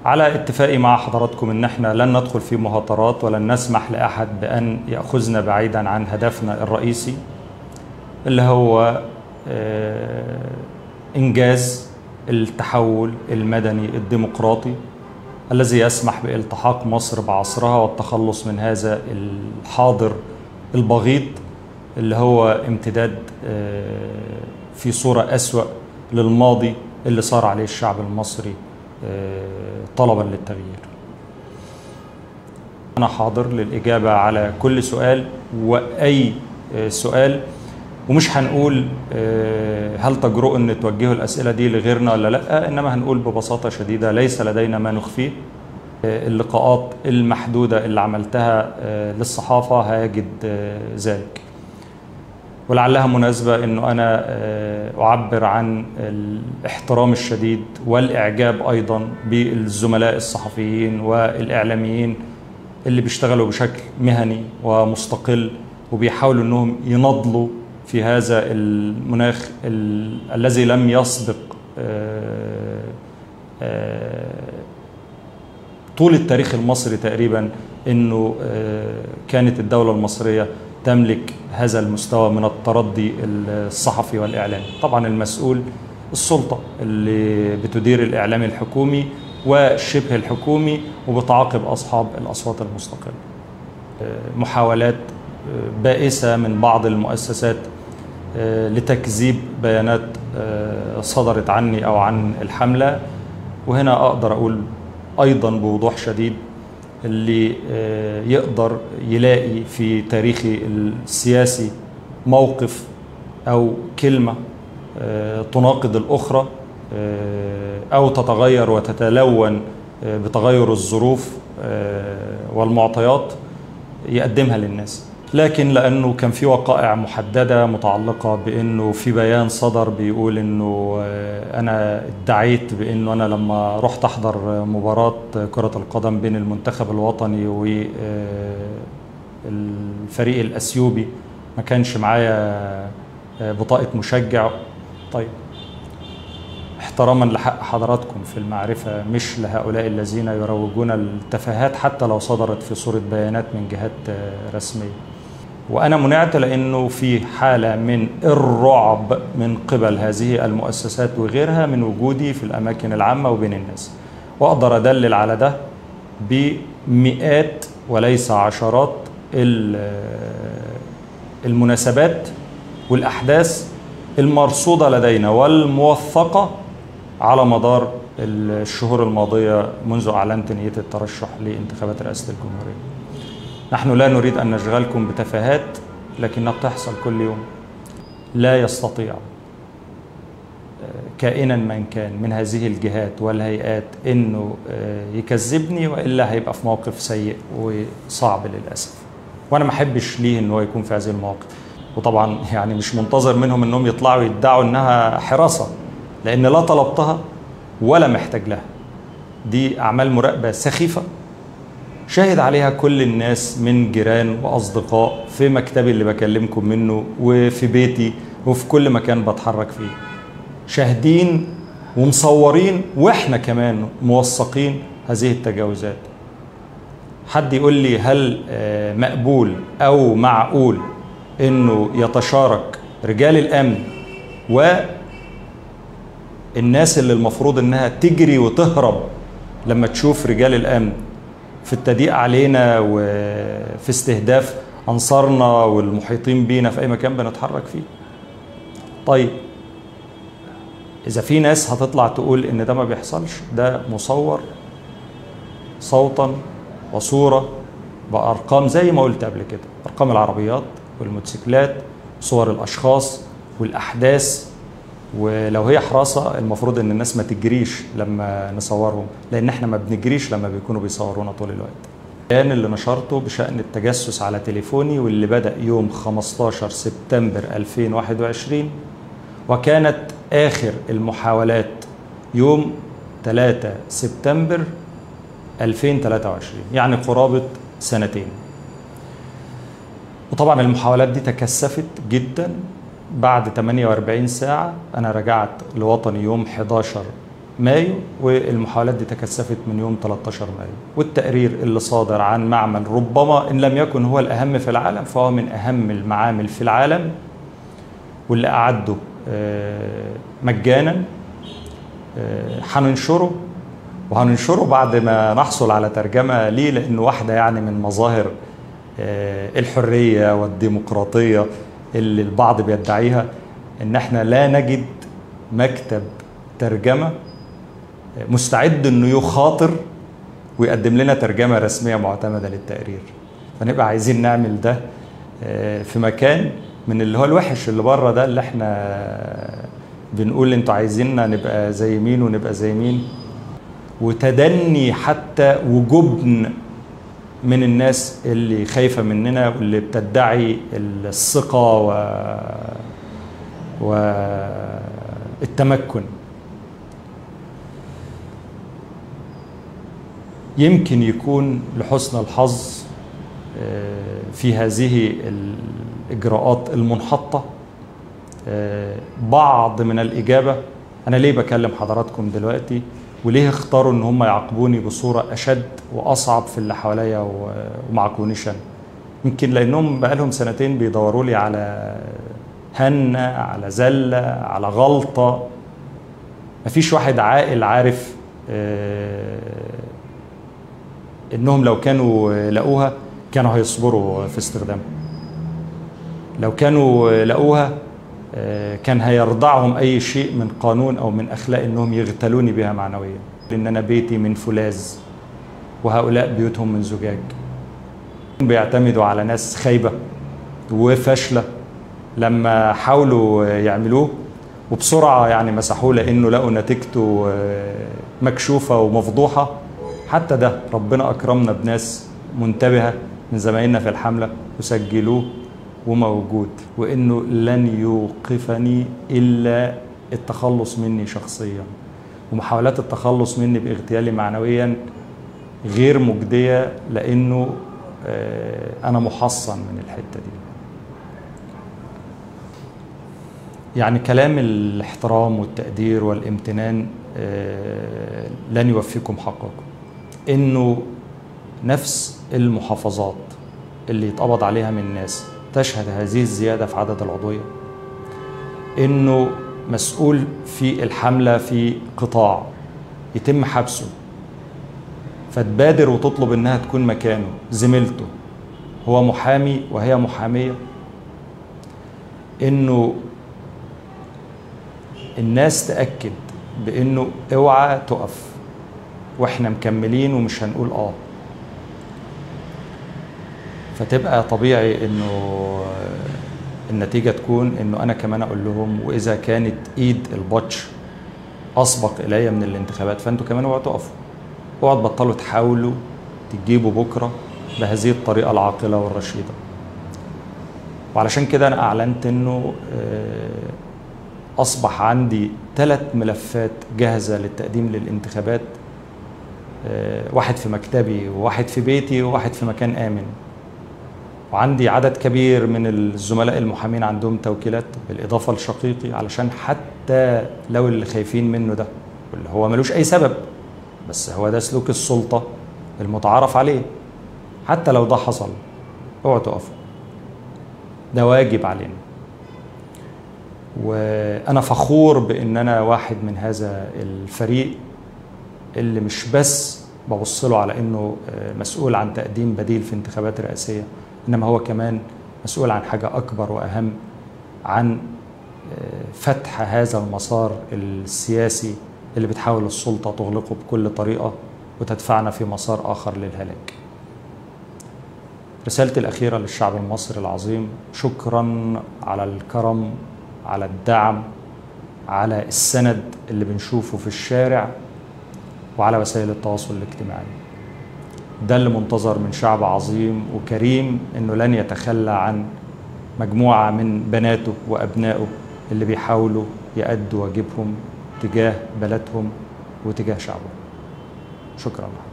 على اتفاقي مع حضراتكم ان احنا لن ندخل في مهاترات ولن نسمح لاحد بان ياخذنا بعيدا عن هدفنا الرئيسي اللي هو انجاز التحول المدني الديمقراطي الذي يسمح بالتحاق مصر بعصرها والتخلص من هذا الحاضر البغيض اللي هو امتداد في صورة أسوأ للماضي اللي صار عليه الشعب المصري طلبا للتغيير أنا حاضر للإجابة على كل سؤال وأي سؤال ومش هنقول هل تجرؤوا ان توجهوا الاسئله دي لغيرنا ولا لا انما هنقول ببساطه شديده ليس لدينا ما نخفيه اللقاءات المحدوده اللي عملتها للصحافه هيجد ذلك ولعلها مناسبه انه انا اعبر عن الاحترام الشديد والاعجاب ايضا بالزملاء الصحفيين والاعلاميين اللي بيشتغلوا بشكل مهني ومستقل وبيحاولوا انهم ينضلوا في هذا المناخ ال الذي لم يسبق آآ آآ طول التاريخ المصري تقريبا انه كانت الدوله المصريه تملك هذا المستوى من التردي الصحفي والاعلامي طبعا المسؤول السلطه اللي بتدير الاعلام الحكومي والشبه الحكومي وبتعاقب اصحاب الاصوات المستقله محاولات بائسه من بعض المؤسسات لتكذيب بيانات صدرت عني او عن الحمله وهنا اقدر اقول ايضا بوضوح شديد اللي يقدر يلاقي في تاريخي السياسي موقف او كلمه تناقض الاخرى او تتغير وتتلون بتغير الظروف والمعطيات يقدمها للناس لكن لانه كان في وقائع محدده متعلقه بانه في بيان صدر بيقول انه انا ادعيت بانه انا لما رحت احضر مباراه كره القدم بين المنتخب الوطني والفريق الاثيوبي ما كانش معايا بطاقه مشجع طيب احتراما لحق حضراتكم في المعرفه مش لهؤلاء الذين يروجون التفاهات حتى لو صدرت في صوره بيانات من جهات رسميه وانا منعت لانه في حاله من الرعب من قبل هذه المؤسسات وغيرها من وجودي في الاماكن العامه وبين الناس واقدر ادلل على ده بمئات وليس عشرات المناسبات والاحداث المرصوده لدينا والموثقه على مدار الشهور الماضيه منذ اعلنت نيتي الترشح لانتخابات رئاسه الجمهوريه نحن لا نريد ان نشغلكم بتفاهات لكنها بتحصل كل يوم لا يستطيع كائنا من كان من هذه الجهات والهيئات انه يكذبني والا هيبقى في موقف سيء وصعب للاسف وانا ما احبش ليه ان هو يكون في هذه المواقف وطبعا يعني مش منتظر منهم انهم يطلعوا يدعوا انها حراسه لان لا طلبتها ولا محتاج لها دي اعمال مراقبه سخيفه شاهد عليها كل الناس من جيران واصدقاء في مكتبي اللي بكلمكم منه وفي بيتي وفي كل مكان بتحرك فيه شاهدين ومصورين واحنا كمان موثقين هذه التجاوزات حد يقول لي هل مقبول او معقول انه يتشارك رجال الامن والناس اللي المفروض انها تجري وتهرب لما تشوف رجال الامن في التضييق علينا وفي استهداف انصارنا والمحيطين بينا في اي مكان بنتحرك فيه طيب اذا في ناس هتطلع تقول ان ده ما بيحصلش ده مصور صوتا وصوره بارقام زي ما قلت قبل كده ارقام العربيات والموتوسيكلات صور الاشخاص والاحداث ولو هي حراسه المفروض ان الناس ما تجريش لما نصورهم لان احنا ما بنجريش لما بيكونوا بيصورونا طول الوقت البيان اللي نشرته بشان التجسس على تليفوني واللي بدا يوم 15 سبتمبر 2021 وكانت اخر المحاولات يوم 3 سبتمبر 2023 يعني قرابه سنتين وطبعا المحاولات دي تكثفت جدا بعد 48 ساعة أنا رجعت لوطني يوم 11 مايو والمحاولات دي تكثفت من يوم 13 مايو والتقرير اللي صادر عن معمل ربما ان لم يكن هو الاهم في العالم فهو من اهم المعامل في العالم واللي اعده آه، مجانا آه، هننشره وهننشره بعد ما نحصل على ترجمه ليه لانه واحده يعني من مظاهر آه، الحريه والديمقراطيه اللي البعض بيدعيها ان احنا لا نجد مكتب ترجمه مستعد انه يخاطر ويقدم لنا ترجمه رسميه معتمده للتقرير فنبقى عايزين نعمل ده آه، في مكان من اللي هو الوحش اللي بره ده اللي احنا بنقول انتوا عايزيننا نبقى زي مين ونبقى زي مين وتدني حتى وجبن من الناس اللي خايفة مننا واللي بتدعي الثقة و... والتمكن يمكن يكون لحسن الحظ آه، في هذه الإجراءات المنحطة آه، بعض من الإجابة أنا ليه بكلم حضراتكم دلوقتي وليه اختاروا ان هم يعاقبوني بصوره اشد واصعب في اللي حواليا وما عاقبونيش انا يمكن لانهم بقالهم سنتين بيدوروا لي على هنه على زله على غلطه مفيش واحد عاقل عارف آه، انهم لو كانوا لقوها كانوا هيصبروا في استخدامها لو كانوا لقوها آه، كان هيرضعهم اي شيء من قانون او من اخلاق انهم يغتالوني بها معنويا لان انا بيتي من فولاذ وهؤلاء بيوتهم من زجاج بيعتمدوا على ناس خايبه وفاشله لما حاولوا يعملوه وبسرعه يعني مسحوه لانه لقوا نتيجته آه، مكشوفه ومفضوحه حتى ده ربنا اكرمنا بناس منتبهه من زمايلنا في الحمله وسجلوه وموجود وانه لن يوقفني الا التخلص مني شخصيا ومحاولات التخلص مني باغتيالي معنويا غير مجديه لانه آه، انا محصن من الحته دي يعني كلام الاحترام والتقدير والامتنان آه، لن يوفيكم حقكم انه نفس المحافظات اللي يتقبض عليها من الناس تشهد هذه الزياده في عدد العضويه انه مسؤول في الحمله في قطاع يتم حبسه فتبادر وتطلب انها تكون مكانه زميلته هو محامي وهي محاميه انه الناس تاكد بانه اوعى تقف واحنا مكملين ومش هنقول اه فتبقى طبيعي انه النتيجة تكون انه انا كمان اقول لهم واذا كانت ايد البطش اسبق الي من الانتخابات فانتوا كمان اوعوا تقفوا اوعوا تبطلوا تحاولوا تجيبوا بكره بهذه الطريقة العاقلة والرشيدة وعلشان كده انا اعلنت انه اصبح عندي ثلاث ملفات جاهزة للتقديم للانتخابات واحد في مكتبي وواحد في بيتي وواحد في مكان آمن وعندي عدد كبير من الزملاء المحامين عندهم توكيلات بالإضافة لشقيقي علشان حتى لو اللي خايفين منه ده واللي هو ملوش أي سبب بس هو ده سلوك السلطة المتعارف عليه حتى لو ده حصل اوعوا تقفوا ده واجب علينا وانا فخور بان انا واحد من هذا الفريق اللي مش بس ببص له على انه مسؤول عن تقديم بديل في انتخابات رئاسيه انما هو كمان مسؤول عن حاجه اكبر واهم عن فتح هذا المسار السياسي اللي بتحاول السلطه تغلقه بكل طريقه وتدفعنا في مسار اخر للهلاك. رسالتي الاخيره للشعب المصري العظيم شكرا على الكرم على الدعم على السند اللي بنشوفه في الشارع وعلى وسائل التواصل الاجتماعي ده اللي منتظر من شعب عظيم وكريم انه لن يتخلى عن مجموعه من بناته وابنائه اللي بيحاولوا يأدوا واجبهم تجاه بلدهم وتجاه شعبهم شكرا لكم